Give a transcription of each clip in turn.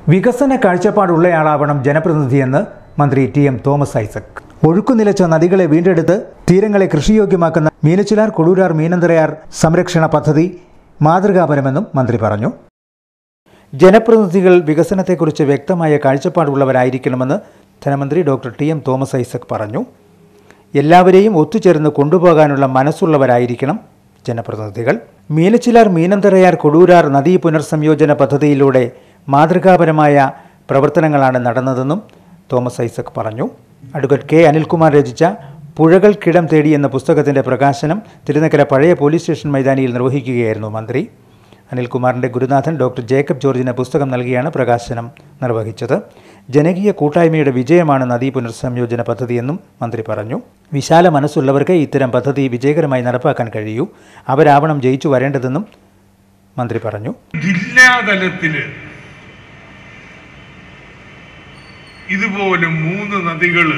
വികസന കാഴ്ചപ്പാടുള്ളയാളാവണം ജനപ്രതിനിധിയെന്ന് മന്ത്രി ടി എം തോമസ് ഐസക് ഒഴുക്കുനിലച്ച നദികളെ വീണ്ടെടുത്ത് തീരങ്ങളെ കൃഷിയോഗ്യമാക്കുന്ന മീനച്ചിലാർ കൊടൂരാർ മീനന്തരയാർ സംരക്ഷണ പദ്ധതി മാതൃകാപരമെന്നും മന്ത്രി പറഞ്ഞു ജനപ്രതിനിധികൾ വികസനത്തെക്കുറിച്ച് വ്യക്തമായ കാഴ്ചപ്പാടുള്ളവരായിരിക്കണമെന്ന് ധനമന്ത്രി doctor T M Thomas Isaac പറഞ്ഞു എല്ലാവരെയും ഒത്തുചേർന്ന് കൊണ്ടുപോകാനുള്ള മനസ്സുള്ളവരായിരിക്കണം ജനപ്രതിനിധികൾ മീനച്ചിലാർ മീനന്തരയാർ കൊടൂരാർ നദീ പുനർസംയോജന പദ്ധതിയിലൂടെ മാതൃകാപരമായ പ്രവർത്തനങ്ങളാണ് നടന്നതെന്നും തോമസ് ഐസക് പറഞ്ഞു അഡ്വക്കേറ്റ് കെ അനിൽകുമാർ രചിച്ച പുഴകൾക്കിടം തേടി എന്ന പുസ്തകത്തിന്റെ പ്രകാശനം തിരുനക്കര പഴയ പോലീസ് സ്റ്റേഷൻ മൈതാനിയിൽ നിർവഹിക്കുകയായിരുന്നു മന്ത്രി അനിൽകുമാറിന്റെ ഗുരുനാഥൻ ഡോക്ടർ ജേക്കബ് ജോർജിന് പുസ്തകം നൽകിയാണ് പ്രകാശനം നിർവഹിച്ചത് ജനകീയ കൂട്ടായ്മയുടെ വിജയമാണ് നദീ പുനർസംയോജന പദ്ധതിയെന്നും മന്ത്രി പറഞ്ഞു വിശാല മനസ്സുള്ളവർക്ക് ഇത്തരം പദ്ധതി വിജയകരമായി നടപ്പാക്കാൻ കഴിയൂ അവരാവണം ജയിച്ചു വരേണ്ടതെന്നും മന്ത്രി പറഞ്ഞു ജില്ലാതലത്തില് ഇതുപോലെ മൂന്ന് നദികള്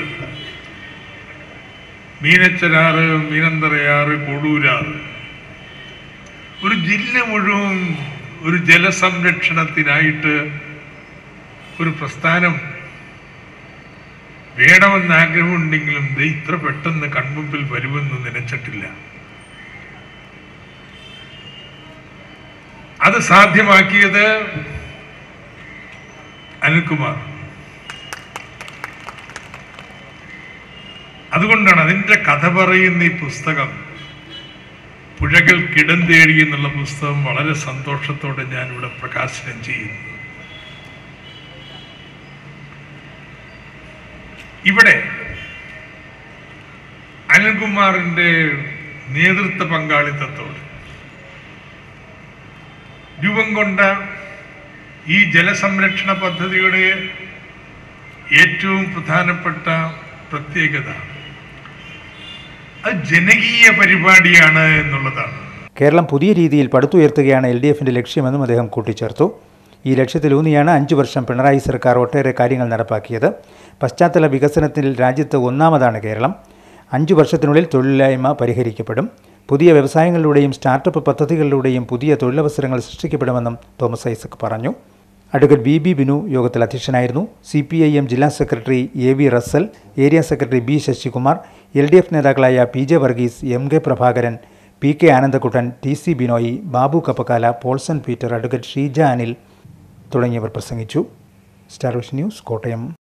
മീനച്ചരാറ് മീനന്തറയാറ് കൊടൂരാറ് ഒരു ജില്ല മുഴുവൻ ഒരു ജലസംരക്ഷണത്തിനായിട്ട് ഒരു പ്രസ്ഥാനം വേണമെന്ന് ആഗ്രഹമുണ്ടെങ്കിലും ഇത് ഇത്ര പെട്ടെന്ന് കൺമുമ്പിൽ വരുമെന്ന് നനച്ചിട്ടില്ല അത് സാധ്യമാക്കിയത് അനിൽകുമാർ അതുകൊണ്ടാണ് അതിൻ്റെ കഥ പറയുന്ന ഈ പുസ്തകം പുഴകൾ കിടം തേടി എന്നുള്ള പുസ്തകം വളരെ സന്തോഷത്തോടെ ഞാൻ ഇവിടെ പ്രകാശനം ചെയ്യുന്നു ഇവിടെ അനിൽകുമാറിന്റെ നേതൃത്വ പങ്കാളിത്തത്തോട് രൂപം കൊണ്ട ഈ ജലസംരക്ഷണ പദ്ധതിയുടെ ഏറ്റവും പ്രധാനപ്പെട്ട പ്രത്യേകത അത് ജനകീയ പരിപാടിയാണ് എന്നുള്ളതാണ് കേരളം പുതിയ രീതിയിൽ പടുത്തുയർത്തുകയാണ് എൽ ഡി എഫിന്റെ ലക്ഷ്യമെന്നും അദ്ദേഹം കൂട്ടിച്ചേർത്തു ഈ ലക്ഷ്യത്തിലൂന്നിയാണ് അഞ്ചു വർഷം പിണറായി സർക്കാർ ഒട്ടേറെ കാര്യങ്ങൾ നടപ്പാക്കിയത് പശ്ചാത്തല വികസനത്തിൽ രാജ്യത്ത് ഒന്നാമതാണ് കേരളം അഞ്ചു വർഷത്തിനുള്ളിൽ തൊഴിലില്ലായ്മ പരിഹരിക്കപ്പെടും പുതിയ വ്യവസായങ്ങളിലൂടെയും സ്റ്റാർട്ടപ്പ് പദ്ധതികളിലൂടെയും പുതിയ തൊഴിലവസരങ്ങൾ സൃഷ്ടിക്കപ്പെടുമെന്നും തോമസ് ഐസക് പറഞ്ഞു അഡ്വക്കേറ്റ് വി ബി ബിനു യോഗത്തിൽ അധ്യക്ഷനായിരുന്നു സി പി ഐ എം ജില്ലാ secretary A V Russel area secretary B Sasikumar L D F നേതാക്കളായ P J Varghese M K Prabhakaran P K Anandakuttan T C Binoy Babu Kappakkala Paulson Peter advocate Sheeja Anil തുടങ്ങിയവർ പ്രസംഗിച്ചു സ്റ്റാർ വിഷൻ ന്യൂസ് കോട്ടയം